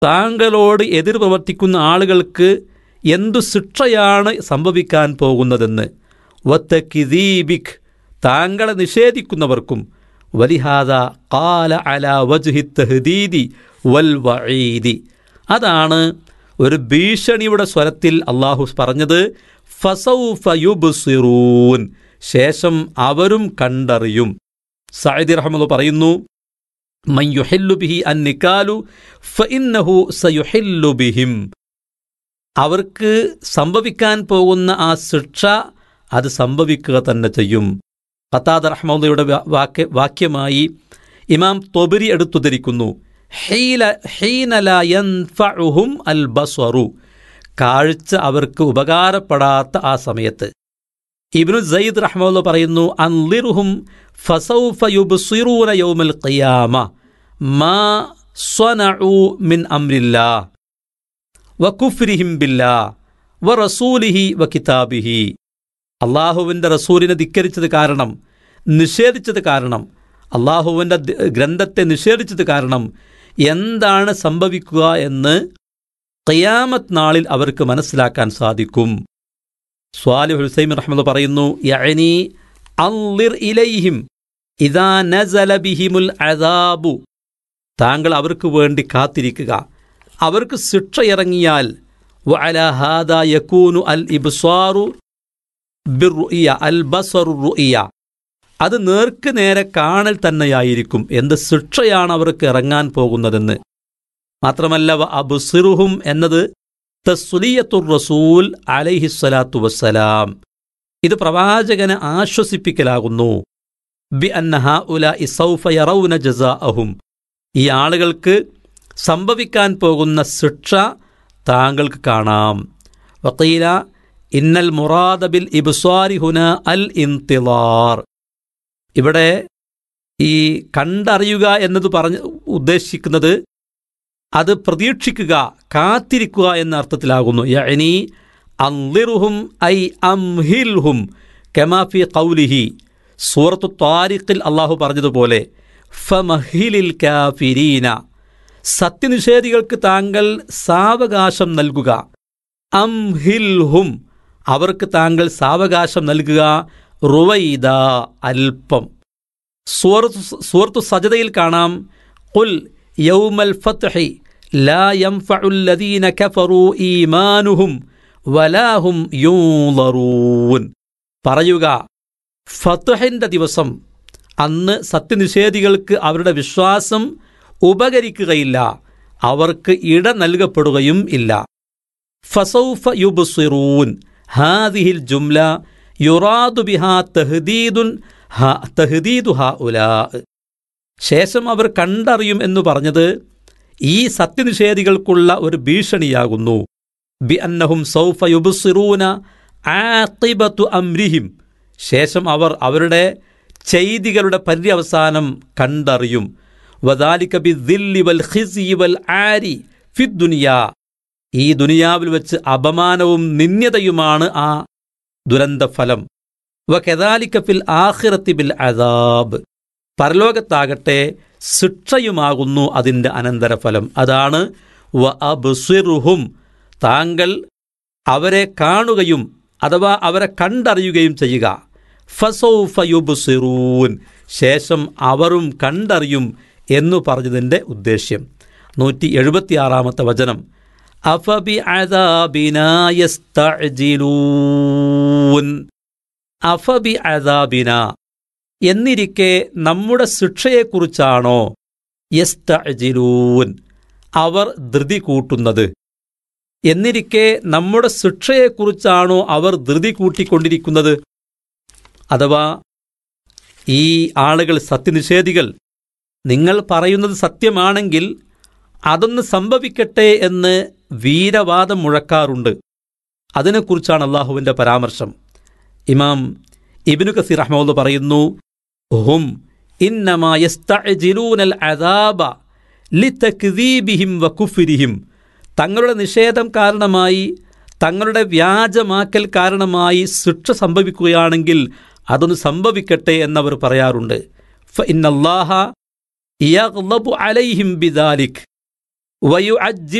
താങ്കളോട് എതിർ പ്രവർത്തിക്കുന്ന ആളുകൾക്ക് എന്തു ശിക്ഷയാണ് സംഭവിക്കാൻ പോകുന്നതെന്ന് വത്തക്കിദീബിക് താങ്കളെ നിഷേധിക്കുന്നവർക്കും വലിഹാദ കാല അല വജ്ഹി തഹദീദി വൽ വഈദി അതാണ് ഒരു ഭീഷണിയുടെ സ്വരത്തിൽ അള്ളാഹു പറഞ്ഞത് ഫസൗഫ യുബ്സിറൂൻ ശേഷം അവരും കണ്ടറിയും സഅദി റഹ്മദ് പറയുന്നു മൻ യുഹില്ലു ബിഹി അൻ നിക്കാലു ഫഇന്നഹു സയുഹില്ലു ബിഹിം അവർക്ക് സംഭവിക്കാൻ പോകുന്ന ആ ശിക്ഷ അത് സംഭവിക്കുക തന്നെ ചെയ്യും ഖത്താദ് റഹ്മയുടെ വാക്യ വാക്യമായി ഇമാം തൊബരി എടുത്തുദ്ധരിക്കുന്നു ഹീല ഹീനല യൻഫഉഹും അൽ ബസ്വറു കാഴ്ച അവർക്ക് ഉപകാരപ്പെടാത്ത ആ സമയത്ത് ഇബ്നു സയ്യിദ് റഹ്മുല്ല പറയുന്നു അൻലിറുഹും ഫസൗഫ യുബ്സിറൂന യൗമൽ ഖിയാമ മാ സ്വനഉ മിൻ അംരില്ലാ വകുഫ്രിഹിം ബില്ലാ വറസൂലിഹി വകിതാബിഹി അള്ളാഹുവിൻ്റെ റസൂലിനെ ധിക്കരിച്ചത് കാരണം നിഷേധിച്ചത് കാരണം അള്ളാഹുവിൻ്റെ ഗ്രന്ഥത്തെ നിഷേധിച്ചത് കാരണം എന്താണ് സംഭവിക്കുക എന്ന് ഖിയാമത്ത് നാളിൽ അവർക്ക് മനസ്സിലാക്കാൻ സാധിക്കും സ്വാലിഹ് ഹുസൈം റഹ്മദ് പറയുന്നു യഅനി അൻളിർ ഇലൈഹിം ഇദാ നസല ബിഹിമുൽ അദാബു താങ്കൾ അവർക്ക് വേണ്ടി കാത്തിരിക്കുക അവർക്ക് ശിക്ഷ ഇറങ്ങിയാൽ വഅല ഹാദാ യകൂനു അൽ ഇബ്സാറു ബിർറുഇയ അൽ ബസറു റുഇയ അത് നേർക്ക് നേരെ കാണൽ തന്നെയായിരിക്കും എന്ത് ശിക്ഷയാണ് അവർക്ക് ഇറങ്ങാൻ പോകുന്നതെന്ന് മാത്രമല്ല വ അബുസിറുഹും എന്നത് തസ്സുലിയത്തുർ റസൂൽ അലൈഹിസ്സലാത്തു വസ്സലാം ഇത് പ്രവാചകനെ ആശ്വസിപ്പിക്കലാകുന്നു ബി അന്നഹ ഉല ഇസൗഫ യറൗന ജസാഅഹും ഈ ആളുകൾക്ക് സംഭവിക്കാൻ പോകുന്ന ശിക്ഷ താങ്കൾക്ക് കാണാം വക്കീല ഇന്നൽ മുറാദ ബിൽ ഇബ്സ്വാരി ഹുന അൽ ഇന്തിലാർ ഇവിടെ ഈ കണ്ടറിയുക എന്നത് പറഞ്ഞ് ഉദ്ദേശിക്കുന്നത് അത് പ്രതീക്ഷിക്കുക കാത്തിരിക്കുക എന്ന അർത്ഥത്തിലാകുന്നു യഅനി അൻലിറുഹും ഐ അംഹിൽഹും കമാഫി കൗലിഹി സൂറത്തു താരിഖിൽ അള്ളാഹു പറഞ്ഞതുപോലെ ഫമഹിലിൽ കാഫിരീന സത്യനിഷേധികൾക്ക് താങ്കൾ സാവകാശം നൽകുക അംഹിൽഹും അവർക്ക് താങ്കൾ സാവകാശം നൽകുക റുവൈദ അല്പം സൂറത്ത് സൂറത്തു സജതയിൽ കാണാം കുൽ യൗമൽ ഫത്ഹി ലാ യംഫഉല്ലദീന കഫറൂ ഈമാനുഹും വലാഹും യൂളറൂൻ പറയുക ഫത്ഹിന്റെ ദിവസം അന്ന് സത്യനിഷേധികൾക്ക് അവരുടെ വിശ്വാസം ഉപകരിക്കുകയില്ല അവർക്ക് ഇട നൽകപ്പെടുകയും ഇല്ല ഫസൗഫ യുബ്സിറൂൻ ഹാദിഹിൽ ജുംല യുറാദു ബിഹാ തഹ്ദീദുൻ തഹ്ദീദു ഹാ ഉലാ ശേഷം അവർ കണ്ടറിയും എന്ന് പറഞ്ഞത് ഈ സത്യനിഷേധികൾക്കുള്ള ഒരു ഭീഷണിയാകുന്നു ബി അന്നഹും സൗഫ യുബ്സിറൂന ആഖിബത്തു അംരിഹിം ശേഷം അവർ അവരുടെ ചെയ്തികളുടെ പര്യവസാനം കണ്ടറിയും വദാലിക ബി ദില്ലി വൽ ഖിസി വൽ ആരി ഫിദ്ദുനിയ ഈ ദുനിയാവിൽ വെച്ച് അപമാനവും നിന്ദ്യതയുമാണ് ആ ദുരന്തഫലം വ കെദാലിക്ക ഫിൽ ആഖിറത്തി ബിൽ അദാബ് പരലോകത്താകട്ടെ ശിക്ഷയുമാകുന്നു അതിൻ്റെ അനന്തരഫലം അതാണ് വ അബ്സിറുഹും താങ്കൾ അവരെ കാണുകയും അഥവാ അവരെ കണ്ടറിയുകയും ചെയ്യുക ഫസൗഫ യുബ്സിറൂൻ ശേഷം അവരും കണ്ടറിയും എന്നു പറഞ്ഞതിൻ്റെ ഉദ്ദേശ്യം നൂറ്റി എഴുപത്തിയാറാമത്തെ വചനം അഫബി യസ്തഅജിലൂൻ അഫബി അദാബിന എന്നിരിക്കെ നമ്മുടെ ശിക്ഷയെക്കുറിച്ചാണോ യസ്തഅജിലൂൻ അവർ ധൃതി കൂട്ടുന്നത് എന്നിരിക്കെ നമ്മുടെ ശിക്ഷയെക്കുറിച്ചാണോ അവർ ധൃതി കൂട്ടിക്കൊണ്ടിരിക്കുന്നത് അഥവാ ഈ ആളുകൾ സത്യനിഷേധികൾ നിങ്ങൾ പറയുന്നത് സത്യമാണെങ്കിൽ അതൊന്ന് സംഭവിക്കട്ടെ എന്ന് വീരവാദം മുഴക്കാറുണ്ട് അതിനെക്കുറിച്ചാണ് അള്ളാഹുവിൻ്റെ പരാമർശം ഇമാം ഇബിനു കസീർ അഹമ്മദ് പറയുന്നു ഹും ഇന്നമായസ്തഅജിലൂനൽ അദാബ ലിതക്ദീബിഹിം വകുഫ്രിഹിം തങ്ങളുടെ നിഷേധം കാരണമായി തങ്ങളുടെ വ്യാജമാക്കൽ കാരണമായി ശിക്ഷ സംഭവിക്കുകയാണെങ്കിൽ അതൊന്ന് സംഭവിക്കട്ടെ എന്നവർ പറയാറുണ്ട് ഫ ഇന്നല്ലാഹ യഗ്ളബു അലൈഹിം ബിദാലിക് വയു